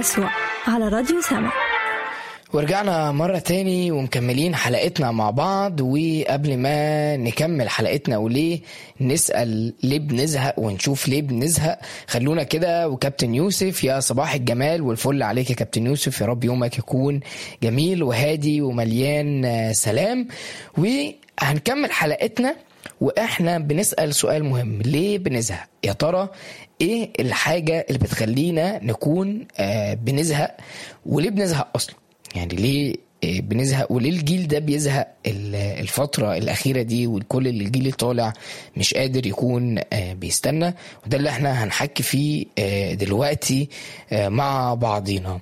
يسوع على راديو سما ورجعنا مرة تاني ومكملين حلقتنا مع بعض وقبل ما نكمل حلقتنا وليه نسأل ليه بنزهق ونشوف ليه بنزهق خلونا كده وكابتن يوسف يا صباح الجمال والفل عليك يا كابتن يوسف يا رب يومك يكون جميل وهادي ومليان آه، سلام وهنكمل حلقتنا واحنا بنسأل سؤال مهم ليه بنزهق يا ترى ايه الحاجة اللي بتخلينا نكون آه، بنزهق وليه بنزهق اصلا يعني ليه آه، بنزهق وليه الجيل ده بيزهق ال- الفترة الأخيرة دي وكل الجيل اللي طالع مش قادر يكون آه، بيستنى وده اللي احنا هنحكي فيه آه، دلوقتي آه، مع بعضينا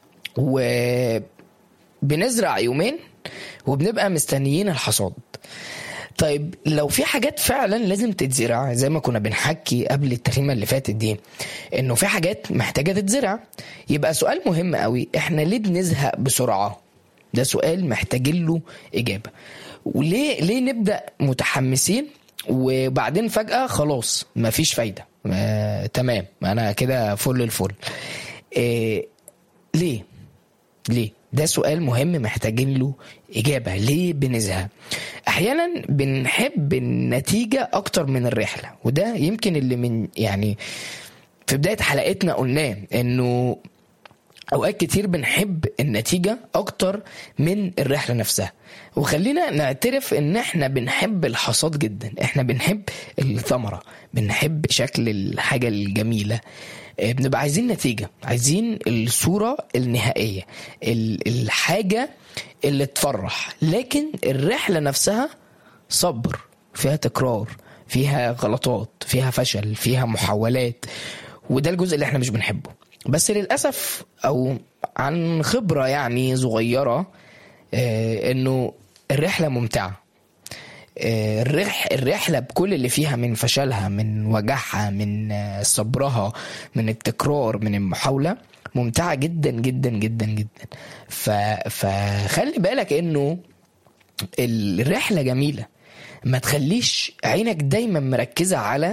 وبنزرع يومين وبنبقى مستنيين الحصاد طيب لو في حاجات فعلا لازم تتزرع زي ما كنا بنحكي قبل التخيمه اللي فاتت دي انه في حاجات محتاجه تتزرع يبقى سؤال مهم قوي احنا ليه بنزهق بسرعه ده سؤال محتاجين له اجابه وليه ليه نبدا متحمسين وبعدين فجاه خلاص مفيش فايده آه تمام انا كده فل الفل آه ليه ليه؟ ده سؤال مهم محتاجين له إجابة ليه بنزهق؟ أحيانا بنحب النتيجة أكتر من الرحلة وده يمكن اللي من يعني في بداية حلقتنا قلناه إنه اوقات كتير بنحب النتيجة اكتر من الرحلة نفسها وخلينا نعترف ان احنا بنحب الحصاد جدا احنا بنحب الثمرة بنحب شكل الحاجة الجميلة آه، بنبقى عايزين نتيجة عايزين الصورة النهائية ال- الحاجة اللي تفرح لكن الرحلة نفسها صبر فيها تكرار فيها غلطات فيها فشل فيها محاولات وده الجزء اللي احنا مش بنحبه بس للاسف او عن خبره يعني صغيره آه، انه الرحله ممتعه آه، الرح الرحله بكل اللي فيها من فشلها من وجعها من آه، صبرها من التكرار من المحاوله ممتعه جدا جدا جدا جدا ف... فخلي بالك انه الرحله جميله ما تخليش عينك دايما مركزه على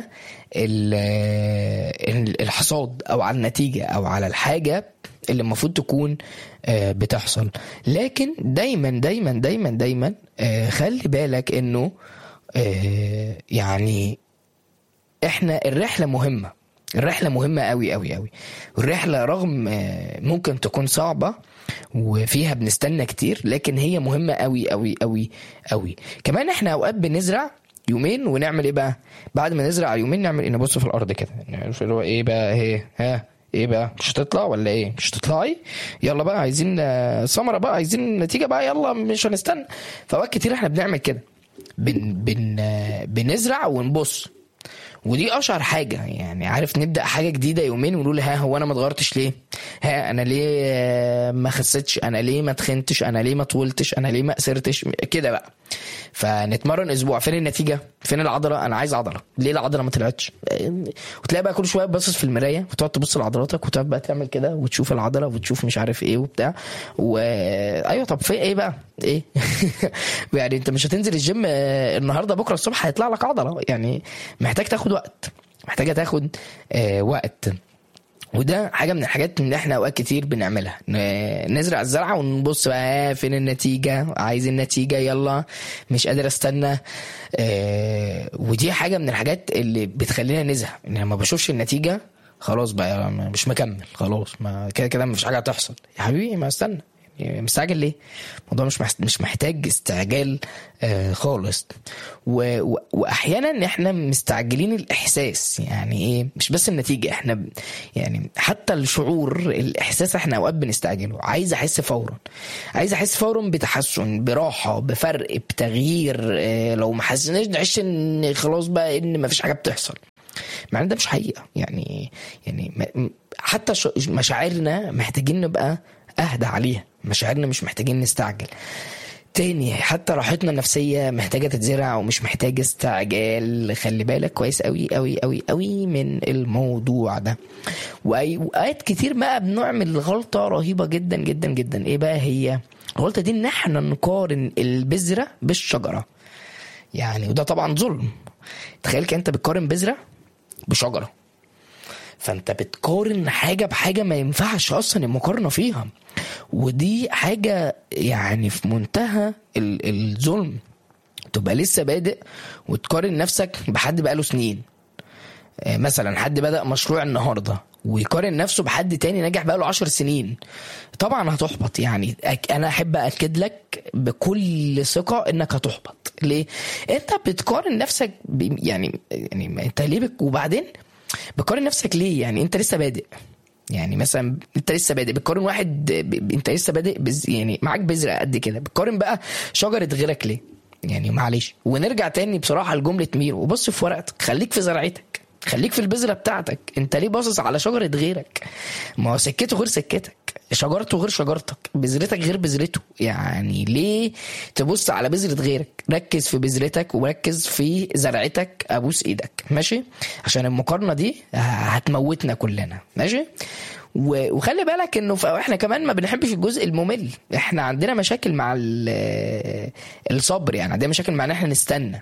ال- الحصاد او على النتيجه او على الحاجه اللي المفروض تكون آه، بتحصل لكن دايما دايما دايما دايما آه، خلي بالك انه آه، يعني احنا الرحله مهمه الرحله مهمه قوي قوي قوي الرحله رغم آه، ممكن تكون صعبه وفيها بنستنى كتير لكن هي مهمه قوي قوي قوي قوي كمان احنا اوقات بنزرع يومين ونعمل ايه بقى بعد ما نزرع يومين نعمل ايه نبص في الارض كده نعرف اللي هو ايه بقى ايه ها ايه بقى مش هتطلع ولا ايه مش هتطلعي يلا بقى عايزين آه، ثمره بقى عايزين نتيجه بقى يلا مش هنستنى فاوقات كتير احنا بنعمل كده بن بن آه، بنزرع ونبص ودي اشهر حاجه يعني عارف نبدا حاجه جديده يومين ونقول ها هو انا ما اتغيرتش ليه ها انا ليه آه، ما خسيتش انا ليه ما تخنتش انا ليه ما طولتش انا ليه ما قصرتش كده بقى فنتمرن اسبوع فين النتيجه فين العضله انا عايز عضله ليه العضله ما طلعتش آه، وتلاقي بقى كل شويه باصص في المرايه وتقعد تبص لعضلاتك وتقعد بقى تعمل كده وتشوف العضله وتشوف مش عارف ايه وبتاع و ايوه طب في ايه بقى ايه يعني انت مش هتنزل الجيم آه، النهارده بكره الصبح هيطلع لك عضله يعني محتاج تاخد وقت محتاجه تاخد آه وقت وده حاجه من الحاجات اللي احنا اوقات كتير بنعملها ن- نزرع الزرعه ونبص بقى فين النتيجه عايز النتيجه يلا مش قادر استنى آه ودي حاجه من الحاجات اللي بتخلينا نزهق ان لما بشوفش النتيجه خلاص بقى مش مكمل خلاص ما كده كده مفيش حاجه هتحصل يا حبيبي ما استنى يعني مستعجل ليه؟ الموضوع مش محت- مش محتاج استعجال آه خالص و... و... واحيانا احنا مستعجلين الاحساس يعني ايه مش بس النتيجه احنا ب... يعني حتى الشعور الاحساس احنا اوقات بنستعجله عايز احس فورا عايز احس فورا بتحسن براحه بفرق بتغيير آه لو ما حسيناش نحس ان خلاص بقى ان مفيش حاجه بتحصل مع ان ده مش حقيقه يعني يعني م- حتى ش- مشاعرنا محتاجين نبقى اهدى عليها مشاعرنا مش محتاجين نستعجل تاني حتى راحتنا النفسية محتاجة تتزرع ومش محتاجة استعجال خلي بالك كويس قوي قوي قوي قوي من الموضوع ده وأي- وآيات كتير بقى بنعمل غلطة رهيبة جدا جدا جدا ايه بقى هي الغلطة دي ان احنا نقارن البذرة بالشجرة يعني وده طبعا ظلم تخيل كده انت بتقارن بذرة بشجرة فانت بتقارن حاجه بحاجه ما ينفعش اصلا المقارنه فيها ودي حاجه يعني في منتهى ال- الظلم تبقى لسه بادئ وتقارن نفسك بحد بقاله سنين آه، مثلا حد بدأ مشروع النهارده ويقارن نفسه بحد تاني نجح بقاله عشر سنين طبعا هتحبط يعني أك- انا احب اكد لك بكل ثقه انك هتحبط ليه انت بتقارن نفسك ب... يعني يعني ما انت ليه بك... وبعدين بتقارن نفسك ليه يعني انت لسه بادئ يعني مثلا انت لسه بادئ بتقارن واحد ب... ب- انت لسه بادئ بز... يعني معاك بذره قد كده بتقارن بقى شجره غيرك ليه يعني معلش ونرجع تاني بصراحه لجمله مير وبص في ورقتك خليك في زرعتك خليك في البذره بتاعتك انت ليه باصص على شجره غيرك ما هو سكته غير سكتك شجرته غير شجرتك بذرتك غير بذرته يعني ليه تبص على بذره غيرك ركز في بذرتك وركز في زرعتك ابوس ايدك ماشي عشان المقارنه دي هتموتنا كلنا ماشي و- وخلي بالك انه في احنا كمان ما بنحبش الجزء الممل احنا عندنا مشاكل مع ال- الصبر يعني عندنا مشاكل مع ان احنا نستنى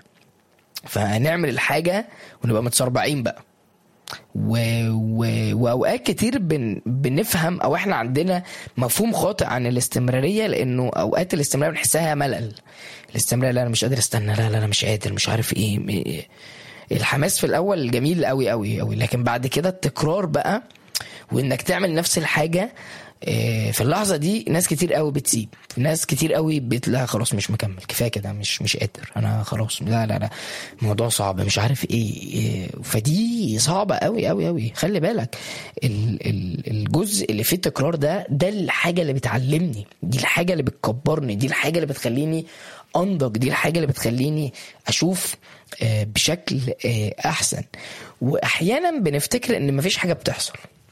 فنعمل الحاجه ونبقى متسربعين بقى و... و... واوقات كتير بن... بنفهم او احنا عندنا مفهوم خاطئ عن الاستمراريه لانه اوقات الاستمرار بنحسها ملل الاستمرار لا انا مش قادر استنى لا لا انا مش قادر مش عارف ايه م- الحماس في الاول جميل قوي قوي قوي لكن بعد كده التكرار بقى وانك تعمل نفس الحاجه آه، في اللحظه دي ناس كتير قوي بتسيب ناس كتير قوي بت... لا خلاص مش مكمل كفايه كده مش مش قادر انا خلاص لا لا لا الموضوع صعب مش عارف ايه, إيه. فدي صعبه قوي قوي قوي خلي بالك ال... ال... الجزء اللي فيه التكرار ده ده الحاجه اللي بتعلمني دي الحاجه اللي بتكبرني دي الحاجه اللي بتخليني انضج دي الحاجه اللي بتخليني اشوف آه، بشكل آه، احسن واحيانا بنفتكر ان مفيش حاجه بتحصل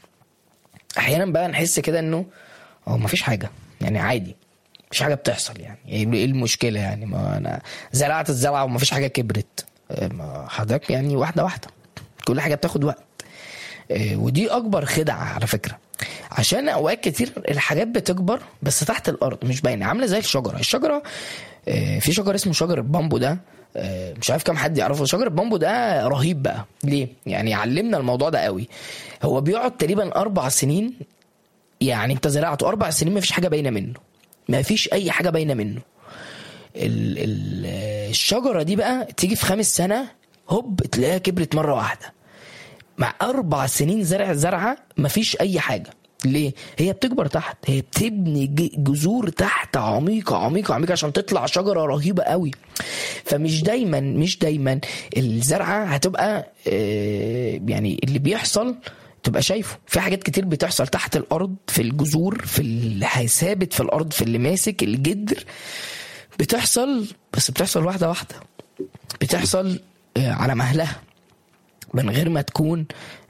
احيانا بقى نحس كده انه هو مفيش حاجه يعني عادي مفيش حاجه بتحصل يعني ايه المشكله يعني ما انا زرعت الزرعه ومفيش حاجه كبرت آه، ما حضرتك يعني واحده واحده كل حاجه بتاخد وقت آه، ودي اكبر خدعه على فكره عشان اوقات كتير الحاجات بتكبر بس تحت الارض مش باينه عامله زي الشجره الشجره آه، في شجر اسمه شجر البامبو ده آه، مش عارف كام حد يعرفه شجر البامبو ده رهيب بقى ليه يعني علمنا الموضوع ده قوي هو بيقعد تقريبا اربع سنين يعني انت زرعته اربع سنين ما فيش حاجه باينه منه ما فيش اي حاجه باينه منه ال ال الشجره دي بقى تيجي في خامس سنه هوب تلاقيها كبرت مره واحده مع اربع سنين زرع زرعه مفيش اي حاجه ليه؟ هي بتكبر تحت هي بتبني ج- جذور تحت عميقة عميقة عميقة عشان تطلع شجرة رهيبة قوي فمش دايما مش دايما الزرعة هتبقى آه، يعني اللي بيحصل تبقى شايفه في حاجات كتير بتحصل تحت الأرض في الجذور في اللي ثابت في الأرض في اللي ماسك الجدر بتحصل بس بتحصل واحدة واحدة بتحصل آه، على مهلها من غير ما تكون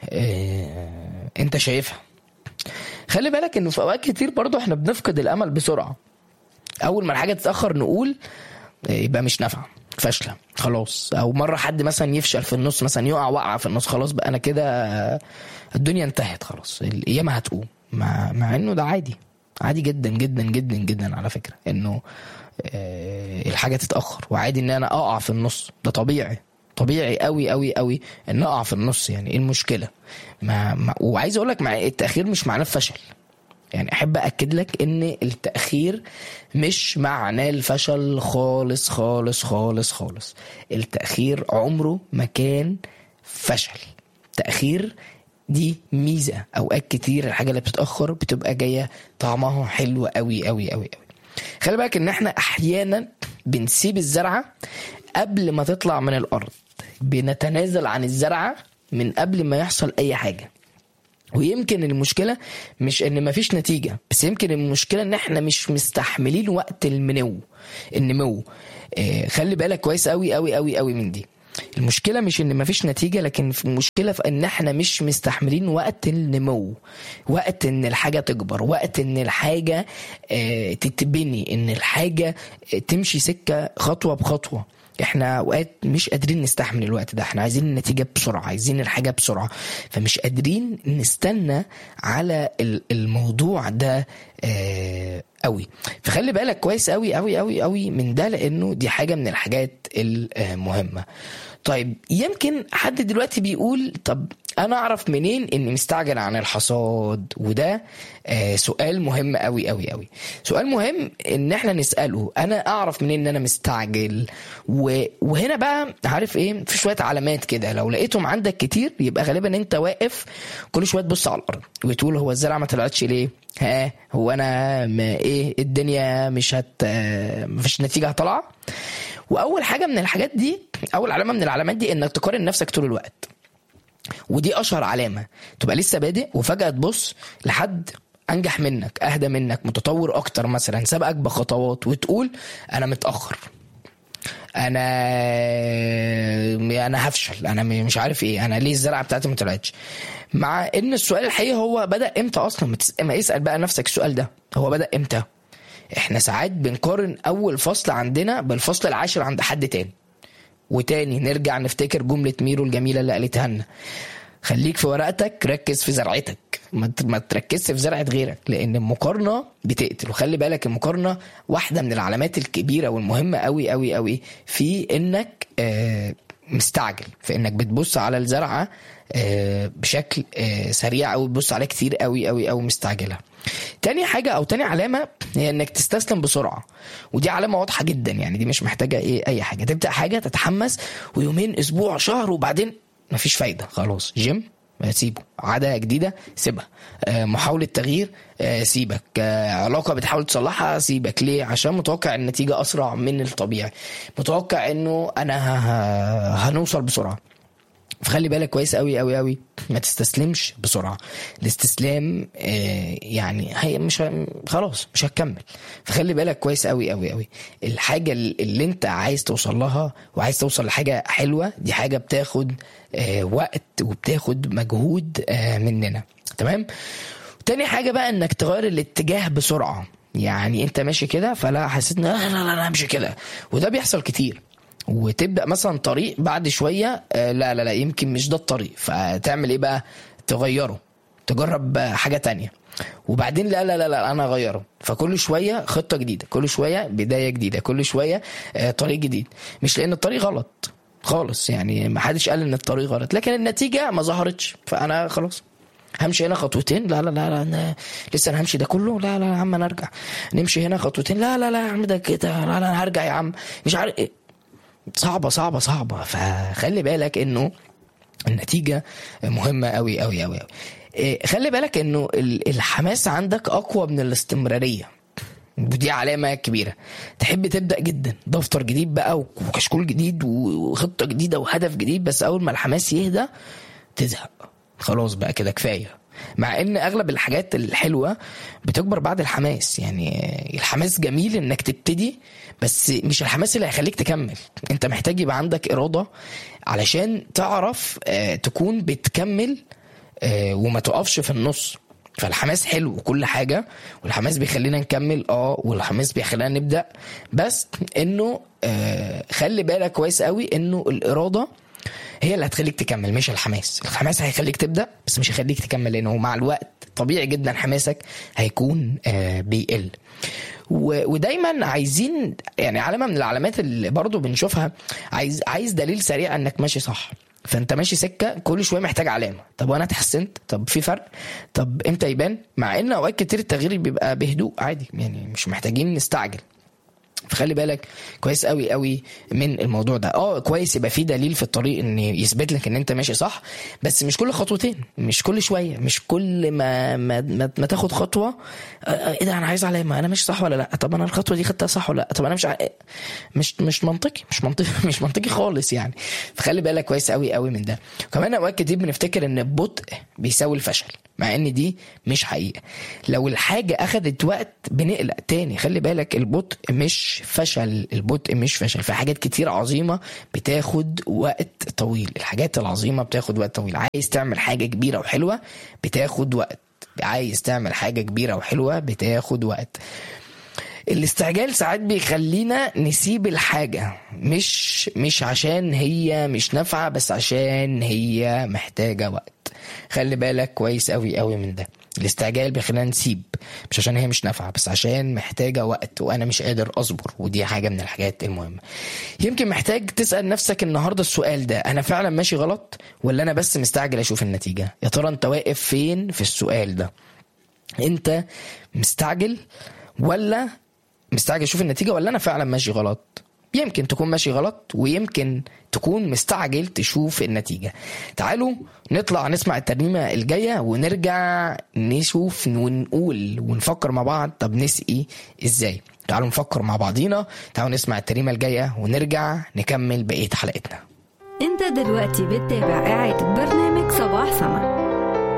آه، انت شايفها خلي بالك انه في اوقات كتير برضو احنا بنفقد الامل بسرعه اول ما الحاجه تتاخر نقول آه، يبقى مش نافعه فاشله خلاص او مره حد مثلا يفشل في النص مثلا يقع وقعه في النص خلاص بقى انا كده آه، الدنيا انتهت خلاص القيامه هتقوم مع, مع انه ده عادي عادي جدا جدا جدا جدا على فكره انه آه، الحاجه تتاخر وعادي ان انا اقع في النص ده طبيعي طبيعي قوي قوي قوي ان اقع في النص يعني ايه المشكله ما, ما وعايز اقول لك مع التاخير مش معناه الفشل يعني احب اكد لك ان التاخير مش معناه الفشل خالص خالص خالص خالص التاخير عمره ما كان فشل تاخير دي ميزه اوقات كتير الحاجه اللي بتتاخر بتبقى جايه طعمها حلو قوي قوي قوي قوي خلي بالك ان احنا احيانا بنسيب الزرعه قبل ما تطلع من الارض بنتنازل عن الزرعه من قبل ما يحصل اي حاجه ويمكن المشكله مش ان مفيش نتيجه بس يمكن المشكله ان احنا مش مستحملين وقت المنو النمو آه، خلي بالك كويس قوي قوي قوي قوي من دي المشكله مش ان مفيش نتيجه لكن في- المشكله في ان احنا مش مستحملين وقت النمو وقت ان الحاجه تكبر وقت ان الحاجه آه، تتبني ان الحاجه آه، تمشي سكه خطوه بخطوه احنا اوقات مش قادرين نستحمل الوقت ده احنا عايزين النتيجه بسرعه عايزين الحاجه بسرعه فمش قادرين نستنى على ال- الموضوع ده آه، قوي فخلي بالك كويس قوي قوي قوي قوي من ده لانه دي حاجه من الحاجات المهمه طيب يمكن حد دلوقتي بيقول طب انا اعرف منين اني مستعجل عن الحصاد وده آه سؤال مهم قوي قوي قوي سؤال مهم ان احنا نساله انا اعرف منين ان انا مستعجل و... وهنا بقى عارف ايه في شويه علامات كده لو لقيتهم عندك كتير يبقى غالبا انت واقف كل شويه تبص على الارض وتقول هو الزرعه ما طلعتش ليه ها هو انا ما ايه الدنيا مش هت مفيش نتيجه طالعه واول حاجه من الحاجات دي اول علامه من العلامات دي انك تقارن نفسك طول الوقت ودي اشهر علامه تبقى لسه بادئ وفجاه تبص لحد انجح منك اهدى منك متطور اكتر مثلا سبقك بخطوات وتقول انا متاخر انا انا هفشل انا مش عارف ايه انا ليه الزرعه بتاعتي ما طلعتش مع ان السؤال الحقيقي هو بدا امتى اصلا ما اسال بقى نفسك السؤال ده هو بدا امتى احنا ساعات بنقارن اول فصل عندنا بالفصل العاشر عند حد تاني وتاني نرجع نفتكر جملة ميرو الجميلة اللي قالتها لنا خليك في ورقتك ركز في زرعتك ما تركزش في زرعة غيرك لأن المقارنة بتقتل وخلي بالك المقارنة واحدة من العلامات الكبيرة والمهمة قوي قوي قوي في إنك آه مستعجل في إنك بتبص على الزرعة آه بشكل آه سريع أو بتبص عليها كتير قوي قوي أو مستعجلة تاني حاجة أو تاني علامة هي إنك تستسلم بسرعة ودي علامة واضحة جدا يعني دي مش محتاجة إيه أي حاجة تبدأ حاجة تتحمس ويومين أسبوع شهر وبعدين مفيش فايدة خلاص جيم سيبه عادة جديدة سيبها محاولة تغيير سيبك علاقة بتحاول تصلحها سيبك ليه عشان متوقع النتيجة أسرع من الطبيعي متوقع إنه أنا هنوصل بسرعة فخلي بالك كويس قوي قوي قوي ما تستسلمش بسرعه الاستسلام آه يعني هي مش خلاص مش هتكمل فخلي بالك كويس قوي قوي قوي الحاجه اللي انت عايز توصل لها وعايز توصل لحاجه حلوه دي حاجه بتاخد آه وقت وبتاخد مجهود آه مننا تمام تاني حاجه بقى انك تغير الاتجاه بسرعه يعني انت ماشي كده فلا حسيت ان لا لا لا انا همشي كده وده بيحصل كتير وتبدا مثلا طريق بعد شويه لا لا لا يمكن مش ده الطريق فتعمل ايه بقى تغيره تجرب حاجه تانية وبعدين لا لا لا لا انا اغيره فكل شويه خطه جديده كل شويه بدايه جديده كل شويه طريق جديد مش لان الطريق غلط خالص يعني ما حدش قال ان الطريق غلط لكن النتيجه ما ظهرتش فانا خلاص همشي هنا خطوتين لا لا لا, لا أنا لسه انا همشي ده كله لا لا يا عم انا ارجع نمشي هنا خطوتين لا لا لا يا عم ده كده لا لا انا هرجع يا عم مش عارف إيه. صعبة صعبة صعبة فخلي بالك انه النتيجة مهمة قوي قوي قوي خلي بالك انه الحماس عندك اقوى من الاستمرارية ودي علامة كبيرة تحب تبدأ جدا دفتر جديد بقى وكشكول جديد وخطة جديدة وهدف جديد بس أول ما الحماس يهدى تزهق خلاص بقى كده كفاية مع ان اغلب الحاجات الحلوه بتكبر بعد الحماس يعني الحماس جميل انك تبتدي بس مش الحماس اللي هيخليك تكمل انت محتاج يبقى عندك اراده علشان تعرف تكون بتكمل وما تقفش في النص فالحماس حلو وكل حاجة والحماس بيخلينا نكمل اه والحماس بيخلينا نبدأ بس انه آه خلي بالك كويس قوي انه الإرادة هي اللي هتخليك تكمل مش الحماس الحماس هيخليك تبدا بس مش هيخليك تكمل لانه مع الوقت طبيعي جدا حماسك هيكون آه بيقل ودايما عايزين يعني علامه من العلامات اللي برضو بنشوفها عايز عايز دليل سريع انك ماشي صح فانت ماشي سكه كل شويه محتاج علامه طب وانا اتحسنت طب في فرق طب امتى يبان مع ان اوقات كتير التغيير بيبقى بهدوء عادي يعني مش محتاجين نستعجل فخلي بالك كويس قوي قوي من الموضوع ده اه كويس يبقى في دليل في الطريق ان يثبت لك ان انت ماشي صح بس مش كل خطوتين مش كل شويه مش كل ما ما, ما, ما تاخد خطوه ايه ده انا عايز علامه انا ماشي صح ولا لا طب انا الخطوه دي خدتها صح ولا لا طب انا مش ع... مش مش منطقي مش منطقي مش منطقي خالص يعني فخلي بالك كويس قوي قوي من ده وكمان اوقات كتير بنفتكر ان البطء بيساوي الفشل مع ان دي مش حقيقه لو الحاجه اخذت وقت بنقلق تاني خلي بالك البطء مش فشل البطء مش فشل في حاجات كتير عظيمه بتاخد وقت طويل الحاجات العظيمه بتاخد وقت طويل عايز تعمل حاجه كبيره وحلوه بتاخد وقت عايز تعمل حاجه كبيره وحلوه بتاخد وقت الاستعجال ساعات بيخلينا نسيب الحاجة مش مش عشان هي مش نافعة بس عشان هي محتاجة وقت خلي بالك كويس قوي قوي من ده الاستعجال بيخلينا نسيب مش عشان هي مش نافعه بس عشان محتاجه وقت وانا مش قادر اصبر ودي حاجه من الحاجات المهمه يمكن محتاج تسال نفسك النهارده السؤال ده انا فعلا ماشي غلط ولا انا بس مستعجل اشوف النتيجه يا ترى انت واقف فين في السؤال ده انت مستعجل ولا مستعجل اشوف النتيجه ولا انا فعلا ماشي غلط يمكن تكون ماشي غلط ويمكن تكون مستعجل تشوف النتيجة تعالوا نطلع نسمع الترنيمة الجاية ونرجع نشوف ونقول ونفكر مع بعض طب نسقي ازاي تعالوا نفكر مع بعضينا تعالوا نسمع الترنيمة الجاية ونرجع نكمل بقية حلقتنا انت دلوقتي بتتابع إعادة برنامج صباح سما